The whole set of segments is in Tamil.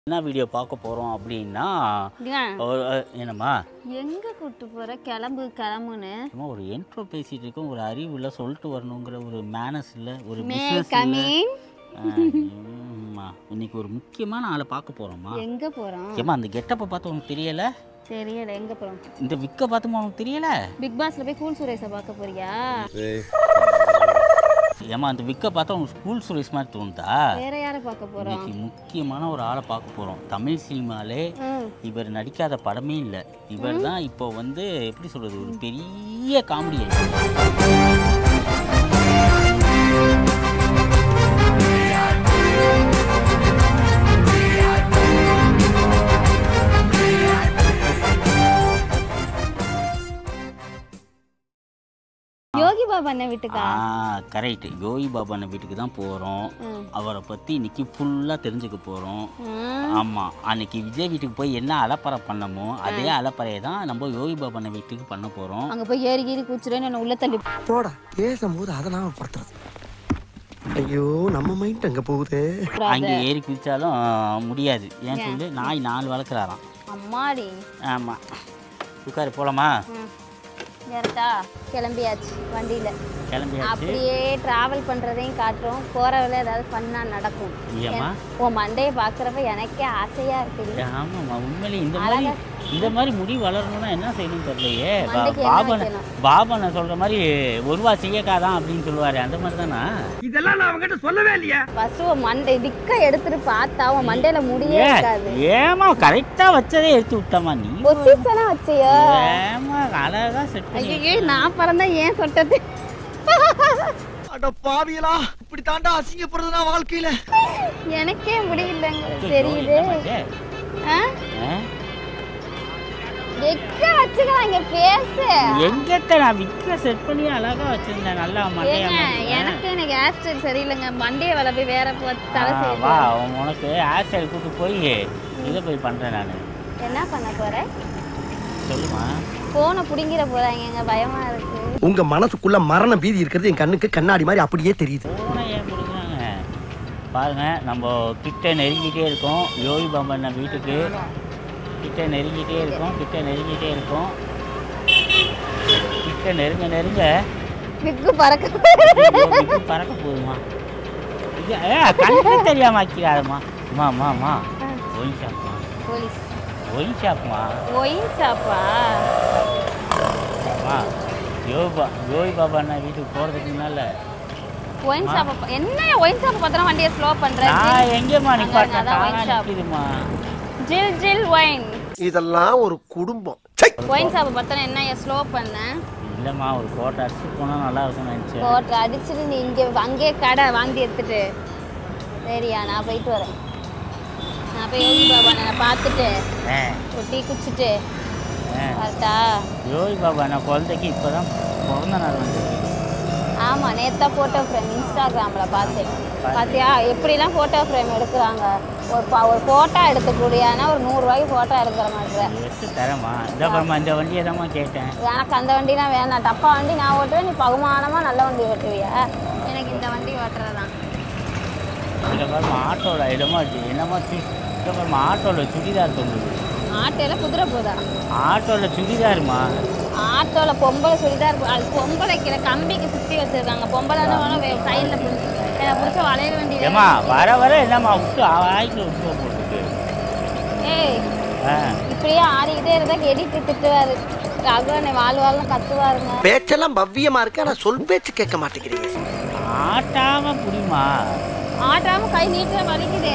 என்ன வீடியோ பார்க்க போகிறோம் அப்படின்னா ஏன், ஒரு- அஹ், என்னம்மா எங்க கூட்டு போற கிளம்பு கிளம்புன்னு சும்மா ஒரு என்ட்ரோ பேசிட்டு இருக்கோம் ஒரு அறிவு இல்லை சொல்லிட்டு வரணுங்கிற ஒரு மேனஸ் இல்லை ஒரு மே பிஸ்னஸ் கமின் இல்லைம்மா இன்னைக்கு ஒரு முக்கியமான ஆளை பார்க்க போகிறோம்மா எங்க போறோம் ஏம்மா அந்த கெட்டப்பை பார்த்து உனக்கு தெரியல தெரியல எங்க போறோம் இந்த விக்க பார்த்துமா உனக்கு தெரியல பிக் பாஸ்ல போய் கூல் சுரேஷை பார்க்க போறியா ஏம்மா அந்த விக்க பார்த்தா உனக்கு ஸ்கூல் சுரேஷ் மாதிரி தோணுதா வேற யாரை பார்க்க போறோம் இன்னைக்கு முக்கியமான ஒரு ஆளை பார்க்க போகிறோம் தமிழ் சினிமாலே ம், இவர் நடிக்காத படமே இல்லை இவர் தான் இப்போ வந்து எப்படி சொல்றது ஒரு பெரிய காமெடியன் யோகி பாபா அண்ணன் வீட்டுக்கா ஆ கரெக்ட் யோகி பாபான வீட்டுக்கு தான் போகிறோம் ம், அவரை பற்றி இன்னைக்கு ஃபுல்லாக தெரிஞ்சுக்க போகிறோம் ம். ஆமாம் அன்னைக்கு விஜய் வீட்டுக்கு போய் என்ன அலப்பறை பண்ணமோ அதே அலப்பறையை தான் நம்ம யோகி பாபான வீட்டுக்கு பண்ண போகிறோம் அங்க போய் ஏறி கீறி கூச்சுறேன்னு என்ன உள்ள தள்ளி போடா பேசும்போது அதை நாம படுத்துறது ஐயோ நம்ம மைண்ட் அங்க போகுதே அங்கே ஏறி குதிச்சாலும் முடியாது ஏன் சொல்லி நாய் நாலு வளர்க்குறாராம் அம்மாடி ஆமாம் உட்காரு போலாமா ம். ஏறட்டா கிளம்பியாச்சு வண்டியில கிளம்பியாச்சு அப்படியே டிராவல் பண்றதையும் காட்டுறோம் போற வழியில ஏதாவது பண்ணா நடக்கும் ஏம்மா உன் மண்டையை பாக்குறப்ப எனக்கே ஆசையா இருக்குது ஆமாம்மா உண்மையிலே இந்த மாதிரி இந்த மாதிரி முடி வளரணும்னா என்ன செய்யணும்னு தெரியலையே பா- மண்டைக்கு என்ன பாபன் வைக்கணும்? பாபனை சொல்ற மாதிரி ஒருவா செய்யக்காதான் அப்படின்னு சொல்லுவாரு அந்த மாதிரி தானா இதெல்லாம் நான் அவங்ககிட்ட சொல்லவே இல்லையா ஃபர்ஸ்ட் உன் மண்டை விக்க எடுத்துட்டு பார்த்தா உன் மண்டையில முடியே ஏ இருக்காது ஏமா கரெக்டா வச்சதே எடுத்து விட்டமா நீ பொசிஷனா வச்சியோ ஏமா அழகா செட் பண்ணி ஐயோ நான் பிறந்தா ஏன் சொட்டது அட பாவியலா இப்படி தாண்டா அசிங்கப்படுறது நான் வாழ்க்கையில எனக்கே முடியலங்க ஐயோ, தெரியுது என்னம்மா இது? ஆ? ஆ? எக்க வச்சுக்கலாம் இங்க பேசு எங்கத்த நான் விக்க செட் பண்ணி அழகா வச்சிருந்தேன் நல்லா ஏங்க மண்டையா எனக்கு எனக்கு ஹேர் ஸ்டைல் சரியில்லைங்க மண்டைய வேலை போய் வேற போ- தலை ஆ, செய்யுது வா உன் உனக்கு ஹேர் ஸ்டைல் கூட்டு போய் இதை போய் பண்றேன் நான் என்ன பண்ண போற சொல்லுமா போனை புடிங்கிற போறாங்க பயமா இருக்கு உங்க மனசுக்குள்ள மரண பீதி இருக்கிறது என் கண்ணுக்கு கண்ணாடி மாதிரி அப்படியே தெரியுது போனை ஏன் கொடுக்குறாங்க பாருங்க நம்ம கிட்ட நெருங்கிட்டே இருக்கோம் யோகி பாம்பண்ண வீட்டுக்கு கிட்ட நெருங்கிட்டே இருக்கோம் கிட்ட நெருங்கிட்டே இருக்கோம் கிட்ட நெருங்க நெருங்க விக்கு பறக்க ஐயோ, விக்கு பறக்க போகுதுமா இது ஏ கண்ணு தெரியாம ஆக்கிறாதம்மா அம்மா அம்மா அம்மா ஒயின் ஷாப்மா போலீஸ் ஒயின் ஷாப்மா ஒயின் ஷாப்பா அம்மா யோகி பா யோகி பாபா அண்ணா வீட்டுக்கு போகிறதுக்கு முன்னால ஒயின் ஷாப்பா என்ன ஒயின் ஷாப் பார்த்தா வண்டியை ஸ்லோ பண்ற நான் எங்கேம்மா நிப்பாட்டேன் அதான் wine தானா shop. நிற்கிதுமா ஜில் ஜில் ஒயின் இதெல்லாம் ஒரு குடும்பம் ச்சை! ஒயின் ஷாப் பார்த்தா என்ன ஸ்லோ பண்ண இல்லைம்மா ஒரு கோட்டை அடிச்சு போனால் நல்லா இருக்கும்னு நினச்சேன் போட்டு அடிச்சுட்டு நீ இங்கே அங்கேயே கடை வாங்கி எடுத்துட்டு சரியா நான் போயிட்டு வரேன் நான் போய் யோகி பாபா நான் பார்த்துட்டு ஆ ஒரு டீ குடிச்சிட்டு ஆ. கரெக்டா யோகி பாபா நான் குழந்தைக்கு இப்போ தான் பிறந்த நாள் வந்து ஆமாம் நேத்தா ஃபோட்டோ ஃப்ரேம் இன்ஸ்டாகிராமில் பார்த்தேன் பார்த்தியா எப்படிலாம் ஃபோட்டோ ஃப்ரேம் எடுக்கிறாங்க ஒரு ப- ஒரு ஃபோட்டோ எடுத்துக்கூடியானா ஒரு நூறுரூவாய்க்கு ஃபோட்டோ எடுக்கிற மாதிரி எடுத்து தரேம்மா இந்த அப்புறமா இந்த வண்டியை தான்மா கேட்டேன் எனக்கு அந்த வண்டிலாம் வேணாம் டப்பா வண்டி நான் ஓட்டுவேன் நீ பகுமானமாக நல்ல வண்டி ஓட்டுவியா எனக்கு இந்த வண்டி ஓட்டுறது தான் இந்த பாருமா ஆட்டோவில் இடமா இருக்கு என்னம்மா சு இந்த பாருமா ஆட்டோவில் சுடிதார் தொங்குது ஆட்டோவில் குதிரை போதா ஆட்டோவில் சுடிதாருமா ஆட்டோவில் பொம்பளை சுடிதார் போ- அது பொம்பளைக்கிற கம்பிக்கு சுற்றி வச்சிருக்காங்க பொம்பளை கையில் பிடிச்சி எனக்கு பிடிச்ச வளையல் வண்டி வேணும். ஏம்மா வர வர என்னம்மா விட்டு ஆய்க்கு விட்டு போட்டுருக்கு ஏய் ஆ இப்படியே ஆடிக்கிட்டே இருந்தா எடிட்டு திட்டுவாரு ரகுவனை வாழ் வாழ்னு கத்துவாருங்க பேச்செல்லாம் பவ்யமா இருக்கு ஆனா சொல் பேச்சு கேட்க மாட்டேங்கிறீங்க ஆட்டாம புரியுமா ஆட்டாம கை நீட்ட வலிக்குதே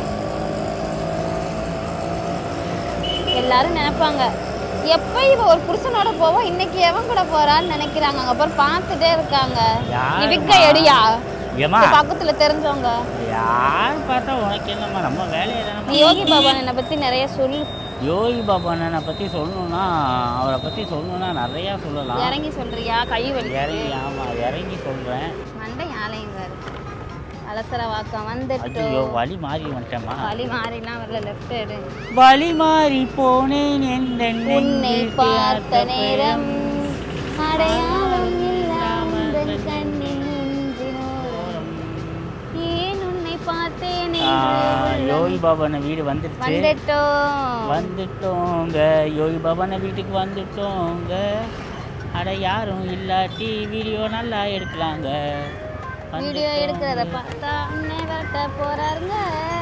எல்லாரும் நினைப்பாங்க எப்ப இவ ஒரு புருஷனோட போவா இன்னைக்கு எவன் கூட போறான்னு நினைக்கிறாங்க அங்க அப்புறம் பார்த்துட்டே இருக்காங்க யாரும்மா? இவிக்க எடியா ஏம்மா இங்க பக்கத்துல தெரிஞ்சவங்க யார் பார்த்தா உனக்கு என்னம்மா நம்ம வேலையை நீ தானே யோகி பாபா என்னை பத்தி நிறைய சொல்லு யோகி பாபா அண்ணனை பற்றி சொல்லணும்னா அவரை பற்றி சொல்லணும்னா நிறையா சொல்லலாம் இறங்கி சொல்றியா கை வலி இறங்கி ஆமாம் இறங்கி சொல்கிறேன் மண்டை ஆலயம் அலசர வாக்கம் வந்துட்டோ ஐயோ வழி மாறி வந்துட்டேம்மா வலி மாறினா வரல லெஃப்ட் எடு வழி மாறி போனேன் எந்த உன்னை பார்த்த நேரம் அடையாளம் இல்லாமல் கண்ணின் நெஞ்சினோரம் ஏன் உன்னை பார்த்தேனே யோகி பாபான வீடு வந்துடுச்சு வந்துட்டோம் வந்துட்டோங்க யோகி பாபான வீட்டுக்கு வந்துட்டோங்க அட யாரும் இல்லாட்டி வீடியோ நல்லா எடுக்கலாங்க வீடியோ வந்துட்டோங்க. எடுக்கிறத பார்த்தா அண்ணே விரட்ட போறாருங்க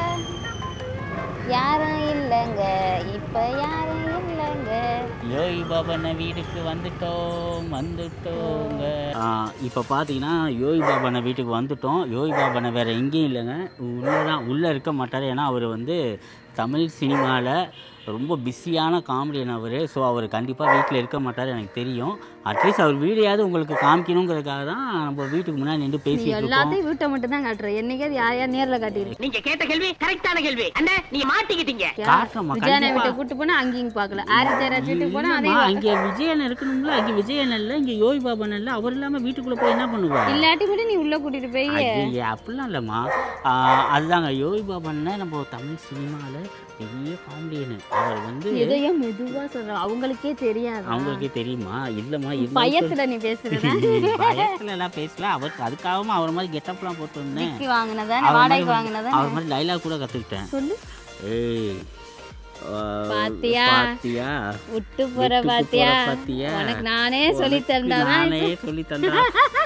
யாரும் இல்லைங்க இப்ப யாரும் இல்லைங்க யோகி பாபன வீட்டுக்கு வந்துட்டோம் வந்துட்டோங்க இப்போ பார்த்தீங்கன்னா யோகி பாபன வீட்டுக்கு வந்துட்டோம் யோகி பாபனை வேற எங்கேயும் இல்லைங்க உள்ளே தான் உள்ளே இருக்க மாட்டார் ஏன்னா அவர் வந்து தமிழ் சினிமாவில் ரொம்ப பிஸியான காமெடியன் அவர் ஸோ அவர் கண்டிப்பாக வீட்டில் இருக்க மாட்டார் எனக்கு தெரியும் அட்லீஸ்ட் அவர் வீடியாவது உங்களுக்கு காமிக்கணுங்கிறதுக்காக தான் நம்ம வீட்டுக்கு முன்னாடி நின்று நீ பேசிட்டு இருக்கோம் எல்லாத்தையும் வீட்டை மட்டும் தான் காட்டுற என்னைக்காவது யார் யார் நேர்ல காட்டியிருக்கேன் நீங்க கேட்ட கேள்வி கரெக்டான கேள்வி அண்ணா நீங்க மாட்டிக்கிட்டீங்க காட்டுறோம்மா, விஜயானை கண்டிப்பா. வீட்டை கூட்டு போனா அங்கேயும் பார்க்கல ஆரி ஜெயராஜ் வீட்டுக்கு போனா இல்லைம்மா, அதையும் இங்கே விஜயன் இருக்கணும்ல இங்கே விஜயன் இல்லை இங்கே யோகி பாபன் இல்லை அவர் இல்லாமல் வீட்டுக்குள்ளே போய் என்ன பண்ணுவார் இல்லாட்டி மட்டும் நீ உள்ள கூட்டிட்டு போய் ஐயே அப்படிலாம் இல்லைம்மா ஆஹ் அதுதாங்க யோகி பாபன்னா நம்ம தமிழ் சினிமாவில் பெரிய காமெடியனு அவர் வந்து எதையும் மெதுவா சொல்ற அவங்களுக்கே தெரியாது அவங்களுக்கே தெரியுமா இல்லைம்மா இருந்தாலும் பயத்துல நீ பேசுறத பயத்துல எல்லாம் பேசல அவர் அதுக்காகவும் அவர் மாதிரி கெட்டப்லாம் போட்டு வந்தேன் விக்கி வாங்கினதா அவர் வாடகைக்கு மாதிரி- வாங்கினதா அவர் மாதிரி டைலாக் கூட கற்றுக்கிட்டேன் சொல்லு ஏய் ஆஹ், பாத்தியா? பாத்தியா விட்டு போற விட்டுட்டு பாத்தியா போற பாத்தியா? உனக்கு நானே சொல்லி உனக்கு தந்தாதான் நானே சொல்லி தந்தா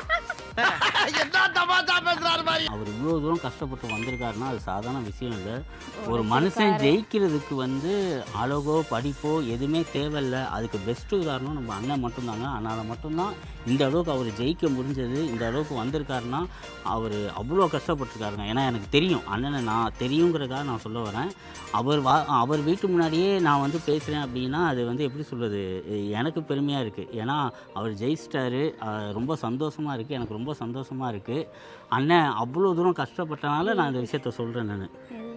அவர் இவ்வளோ தூரம் கஷ்டப்பட்டு வந்திருக்காருன்னா அது சாதாரண விஷயம் இல்லை ஒரு மனுஷன் ஜெயிக்கிறதுக்கு வந்து அழகோ படிப்போ எதுவுமே தேவையில்லை அதுக்கு பெஸ்ட் உதாரணம் நம்ம அண்ணன் மட்டும்தாங்க அதனால் மட்டும்தான் இந்த அளவுக்கு அவர் ஜெயிக்க முடிஞ்சது இந்த அளவுக்கு வந்திருக்காருன்னா அவர் அவ்வளோ கஷ்டப்பட்டிருக்காருங்க ஏன்னா எனக்கு தெரியும் அண்ணனை நான் தெரியுங்கிறதுக்காக நான் சொல்ல வரேன் அவர் வா அவர் வீட்டு முன்னாடியே நான் வந்து பேசுகிறேன் அப்படின்னா அது வந்து எப்படி சொல்கிறது எனக்கு பெருமையாக இருக்குது ஏன்னா அவர் ஜெயிச்சிட்டாரு அஹ் ரொம்ப சந்தோஷமாக இருக்குது எனக்கு ரொம்ப சந்தோஷமாக இருக்குது அண்ணன் அவ்வளோ தூரம் கஷ்டப்பட்டனால நான் இந்த விஷயத்த சொல்கிறேன் நான்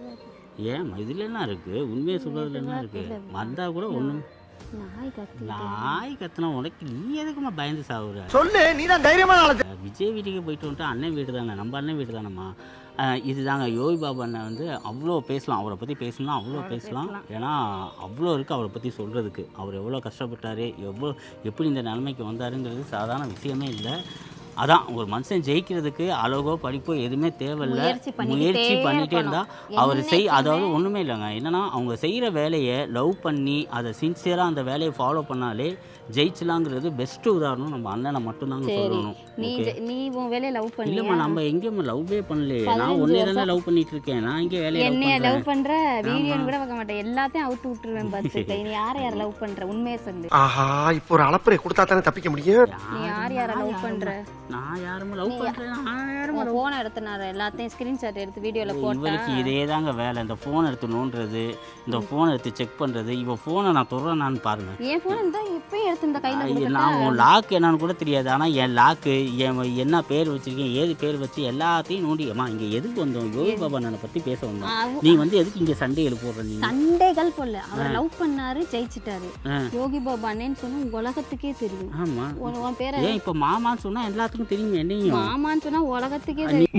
ஏன் இதில் என்ன இருக்குது உண்மையை சொல்கிறதுல என்ன இருக்குது வந்தால் கூட ஒன்றும் நாய் கத்தி நாய் கத்துனா உனக்கு நீ எதுக்குமா பயந்து சாவுற சொல்லு நீ தான் தைரியமான ஆளு அஹ் விஜய் வீட்டுக்கு போயிட்டு வந்துட்டு அண்ணன் வீடு தானே நம்ம அண்ணன் வீடு தானேம்மா அஹ் இதுதாங்க யோகி பாபா அண்ணன் வந்து அவ்வளோ பேசலாம் அவரை பற்றி பேசணும்னா அவ்வளோ பேசலாம் ஏன்னா அவ்வளோ இருக்குது அவரை பற்றி சொல்கிறதுக்கு அவர் எவ்வளோ கஷ்டப்பட்டார் எவ்வளோ எப்படி இந்த நிலைமைக்கு வந்தாருங்கிறது சாதாரண விஷயமே இல்லை அதான் ஒரு மனுஷன் ஜெயிக்கிறதுக்கு அழகோ படிப்போ எதுவுமே தேவையில்லை முயற்சி பண்ணிக்கிட்டே முயற்சி பண்ணிகிட்டே இருந்தால் அவர் செய் அதாவது ஒன்றுமே இல்லைங்க என்னன்னா அவங்க செய்கிற வேலையை லவ் பண்ணி அதை சின்சியராக அந்த வேலையை ஃபாலோ பண்ணாலே ஜெயிச்சலாங்கிறது பெஸ்ட் உதாரணம் நம்ம அண்ணனை மட்டும்தாங்க சொல்லணும் நீ ஜெ- நீ உன் வேலையை லவ் பண்ணி இல்லைம்மா நம்ம எங்கேயும் லவ்வே பண்ணலையே நான் ஒன்னே தானே லவ் பண்ணிட்டு இருக்கேன் நான் இங்கே வேலையை லவ் என்னைய பண்ணுறேன் லவ் பண்ற வீடியோன்னு கூட பார்க்க மாட்டேன் எல்லாத்தையும் அவுத்து விட்டுருவேன் பார்த்துக்க நீ யாரை யாரை லவ் பண்ற உண்மையை சொல்லு ஆஹா இப்போ ஒரு அளப்பறை கொடுத்தா தானே தப்பிக்க முடியும் நீ யார் யாரை லவ் பண்ற நான் யாரும் லவ் பண்ணுறேன் நான் யாரும் உன் போனை எடுத்து நான் எல்லாத்தையும் ஸ்கிரீன்ஷாட் எடுத்து வீடியோல போட்டேன் இவளுக்கு இதே தாங்க வேலை இந்த ஃபோன் எடுத்து நோண்டுறது இந்த ஃபோன் எடுத்து செக் பண்ணுறது இவ ஃபோனை நான் தொடறேனான்னு பாருங்க என் போன் இருந்தா இப்பயும் எடுத்து இந்த கையில ஐய, கொடுக்கல நான் உன் லாக் என்னன்னு கூட தெரியாது ஆனால் என் லாக்கு என் என்ன பேர் வச்சிருக்கேன் ஏது பேர் வச்சு எல்லாத்தையும் நோண்டி அம்மா இங்கே எதுக்கு வந்தோம் யோகி பாபா அண்ணனை பற்றி பேச வந்தோம் அவ- நீ வந்து எதுக்கு இங்கே சண்டை எழுப்புற நீ சண்டைகள் போல அவர் லவ் பண்ணாரு ஜெயிச்சிட்டாரு ஆ. யோகி பாபா அண்ணேன்னு சொன்னா உங்க உலகத்துக்கே தெரியும் ஆமாம் உன் உன் பேரை ஏன் இப்போ மாமான்னு சொன்னால் எல்லாத்துக்கும் தெரியும் என்னையும் மாமான்னு சொன்னா உலகத்துக்கே தெரியும்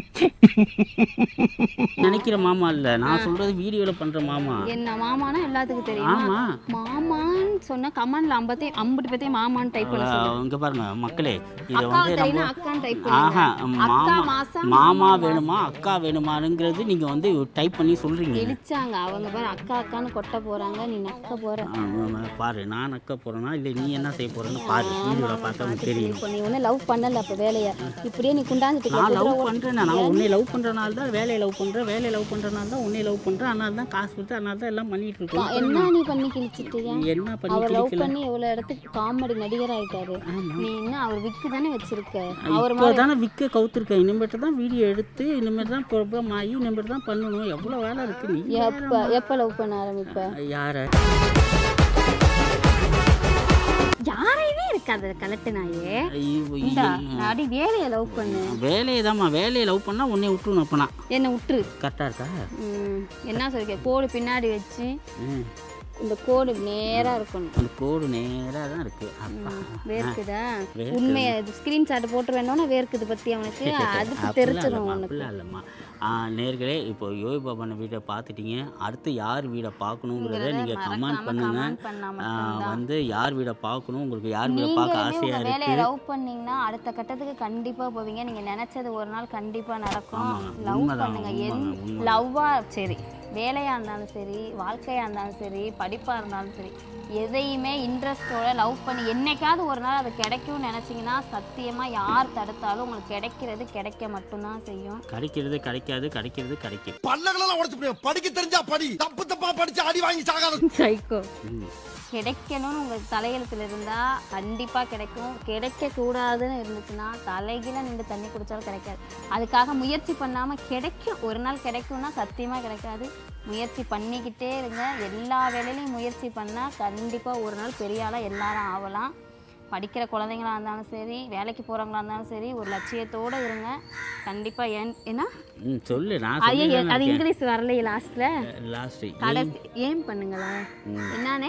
நினைக்கிற மாமா இல்லை நான் சொல்கிறது வீடியோவில் பண்ணுற மாமா என்ன மாமானா எல்லாத்துக்கும் தெரியும் ஆமாம் மாமான்னு சொன்னா கமெண்ட்ல ஐம்பத்தையும் ஐம்பது பேத்தையும் மாமான்னு டைப் பண்ண சொல்லு இங்கே பாருங்க மக்களே இதை அக்கா வந்து தெரியும் நம்ம அக்கான்னு டைப் ஆஹா பண்ணுங்க அக்கா மாமா மாசம் மாமா வேணுமா அக்கா வேணுமானுங்கிறது நீங்கள் வந்து டைப் பண்ணி சொல்கிறீங்க இழிச்சாங்க அவங்க பாரு அக்கா அக்கான்னு கொட்ட போறாங்க நீ நக்க போற பாரு நான் அக்கா போகிறேன்னா இல்லை நீ என்ன செய்ய போகிறேன்னு பாரு வீடியோவில் பார்த்தா உனக்கு தெரியும் இப்போ நீ ஒன்றும் லவ் பண்ணல அப்போ வேலையை இப்படியே நீ குண்டாந்துட்டு நான் லவ் பண்ணுறேன் நான் உன்னை லவ் பண்ணுறனால தான் வேலையை லவ் பண்ணுறேன் வேலையை லவ் பண்ணுறனால தான் உன்னை லவ் பண்ணுறேன் அதனால தான் காசு கொடுத்து அதனால தான் எல்லாம் பண்ணிட்டு இருக்கோம் என்ன நீ பண்ணி கிழிச்சிட்டியா நீ என்ன பண்ணி அவர் லவ் கிழிக்கல பண்ணி எவ்வளோ இடத்துக்கு காமெடி நடிகர் ஆயிட்டாரு நீ என்ன அவர் விக்கு தானே வச்சிருக்க அவர் இப்போ தானே விற்க கவுத்துருக்கேன் இனிமேட்டு தான் வீடியோ எடுத்து இனிமேட்டு தான் ப்ராப்ளம் ஆகி இனிமேட்டு தான் பண்ணணும் எவ்வளோ வேலை இருக்குது நீ எப்போ எப்போ லவ் பண்ண ஆரம்பிப்ப யாரை யாரையுமே இருக்காது கலட்டு நாயே ஐயோ, இந்தா ஐயோ. நாடி வேலையை லவ் பண்ணு வேலையை தான்மா வேலையை லவ் பண்ணால் உன்னை விட்டுணும் அப்போனா என்னை விட்டுரு கரெக்டாக இருக்கா ம், என்ன சொல்லிருக்க கோடு பின்னாடி வச்சு ம் இந்த கோடு நேரா இருக்கணும் அந்த கோடு நேராக தான் இருக்குது அப்பா வேர்க்குதா வேர்க்குது. உண்மையை ஸ்கிரீன்ஷாட் போட்டு வேணும்னா வேர்க்குது பத்தி அவனுக்கு அதுக்கு அப்படிலாம் தெரிச்சிடும் இல்லைம்மா உனக்கு அப்படிலாம் இல்லைம்மா நேர்களே இப்போ யோகி பாபான வீட்டை பார்த்துட்டீங்க அடுத்து யார் வீடை பார்க்கணுங்கிறத நீங்கள் கமெண்ட் மறக்காம பண்ணுங்க comment பண்ணா ஆ, மட்டும்தான். வந்து யார் வீடை பார்க்கணும் உங்களுக்கு யார் வீடை பார்க்க நீங்களுமே ஆசையாக உங்க வேலையை இருக்குது லவ் பண்ணீங்கன்னா அடுத்த கட்டத்துக்கு கண்டிப்பா போவீங்க நீங்க நினைச்சது ஒரு நாள் கண்டிப்பா நடக்கும் ஆமாங்க, லவ் உண்மைதான், பண்ணுங்க என் உண்மைங்க, உண்மைங்க. லவ்வா சரி வேலையா இருந்தாலும் சரி வாழ்க்கையா இருந்தாலும் சரி படிப்பா இருந்தாலும் சரி எதையுமே இன்ட்ரெஸ்டோட லவ் பண்ணி என்னைக்காவது ஒரு நாள் அது கிடைக்கும்னு நினைச்சீங்கன்னா சத்தியமா யார் தடுத்தாலும் உங்களுக்கு கிடைக்கிறது கிடைக்க மட்டும்தான் செய்யும் கிடைக்கிறது கிடைக்காது கிடைக்கிறது கிடைக்கும் பல்லகளெல்லாம் உடச்சு போடுவேன். படிக்க தெரிஞ்சா படி தப்பு தப்பா படிச்சு அடி வாங்கி சாகாத சைக்கோ ம். கிடைக்கணும்னு உங்களுக்கு தலையெழுத்துல இருந்தால் கண்டிப்பாக கிடைக்கும் கிடைக்கக்கூடாதுன்னு இருந்துச்சுன்னா தலைகீழ நின்று தண்ணி குடித்தாலும் கிடைக்காது அதுக்காக முயற்சி பண்ணாமல் கிடைக்கும் ஒரு நாள் கிடைக்கும்னா சத்தியமாக கிடைக்காது முயற்சி பண்ணிக்கிட்டே இருங்க எல்லா வேலையிலையும் முயற்சி பண்ணால் கண்டிப்பாக ஒரு நாள் பெரிய ஆளாக எல்லாரும் ஆகலாம் படிக்கிற குழந்தைங்களா இருந்தாலும் சரி வேலைக்கு போகிறவங்களா இருந்தாலும் சரி ஒரு லட்சியத்தோடு இருங்க கண்டிப்பாக ஏன் ஏன்னா ம் சொல்லு நான் ஐயோ சொல்லி அது இங்கிலீஷ் வரலையே லாஸ்ட்டில் லாஸ்ட்டு கடைசி ஏம் பண்ணுங்களேன் ம். என்னன்னே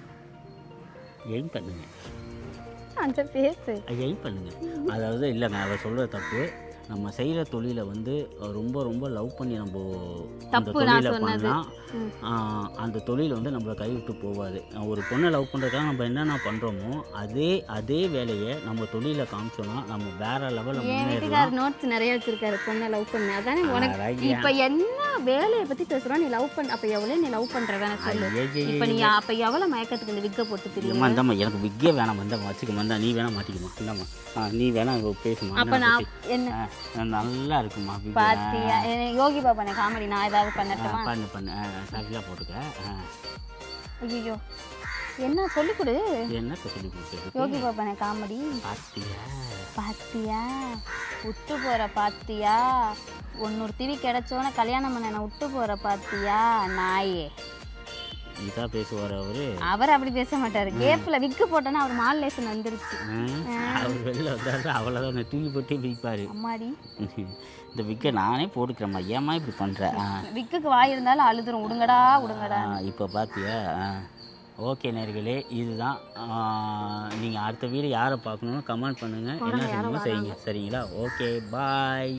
எய்ம் பண்ணுங்க அந்த பேசு எய்ம் பண்ணுங்க அதாவது இல்லைங்க அவர் சொல்கிற தப்பு நம்ம செய்கிற தொழிலை வந்து ரொம்ப ரொம்ப லவ் பண்ணி நம்ம அந்த தப்பு நான் தொழிலை சொன்னது. பண்ணால் ம். அந்த தொழில் வந்து நம்மளை கைவிட்டு போகாது ஒரு பொண்ணை லவ் பண்ணுறதுக்காக நம்ம என்னென்ன பண்ணுறோமோ அதே அதே வேலையை நம்ம தொழிலை காமிச்சோன்னா நம்ம வேற லெவலில் என் முன்னேறலாம் வீட்டுக்காரர் நோட்ஸ் நிறைய வச்சிருக்காரு பொண்ணை லவ் பண்ண அதானே உனக்கு அழகியா. இப்ப என்ன வேலையை பத்தி பேசுறோம் நீ லவ் பண்ண அப்ப எவ்வளவு நீ லவ் பண்ற வேணா சொல்லு ஐயையே. இப்ப நீ அப்ப எவ்வளவு மயக்கத்துக்கு இந்த விக்க போட்டு தெரியும் ஏம்மா இந்தாம்மா எனக்கு விக்கே வேணாம் வந்தா வச்சுக்க வந்தா நீ வேணா மாட்டிக்குமா இந்தாம்மா ஆ நீ வேணா இங்க பேசுமா அப்ப அண்ணனை நான் பத்தி. என்ன ஆ, நல்லா இருக்குமா விக்கு. பாத்தியா என்ன யோகி பாபா காமெடி நான் ஏதாவது ஆ, பண்ணட்டுமா பண்ணு பண்ணு சரியாக போட்டுக்க ஆ. ஐயோ என்ன சொல்லி கொடு என்னத்த சொல்லி கொடுக்குறது யோகி பாபா காமெடி பாத்தியா பாத்தியா விட்டு போற பாத்தியா ஒன்னொரு திவி கிடைச்சோன்னே கல்யாணம் பண்ண நான் விட்டு போற பாத்தியா நாயே இதான் பேசுவார் அவரு அவர் அப்படி பேச மாட்டாரு கேப்ல விக்கு போட்டோன்னா அவர் மாடுலேஷன் வந்துருச்சு ஆ, அவர் வெளில வந்தாரு அவ்வளோதான் தூக்கி போட்டு விற்பாரு அம்மாடி இந்த விக்கை நானே போட்டுக்கிறேம்மா ஏம்மா இப்படி பண்ணுற ஆ விக்குக்கு வாய் இருந்தாலும் அழுதுரும் உடுங்கடா உடுங்கடா இப்போ பார்த்தியா ஓகே நேர்களே இதுதான் நீங்கள் அடுத்த வீடு யாரை பார்க்கணும்னு கமெண்ட் பண்ணுங்கள் என்ன செய்யணுமோ செய்யுங்க சரிங்களா ஓகே பாய்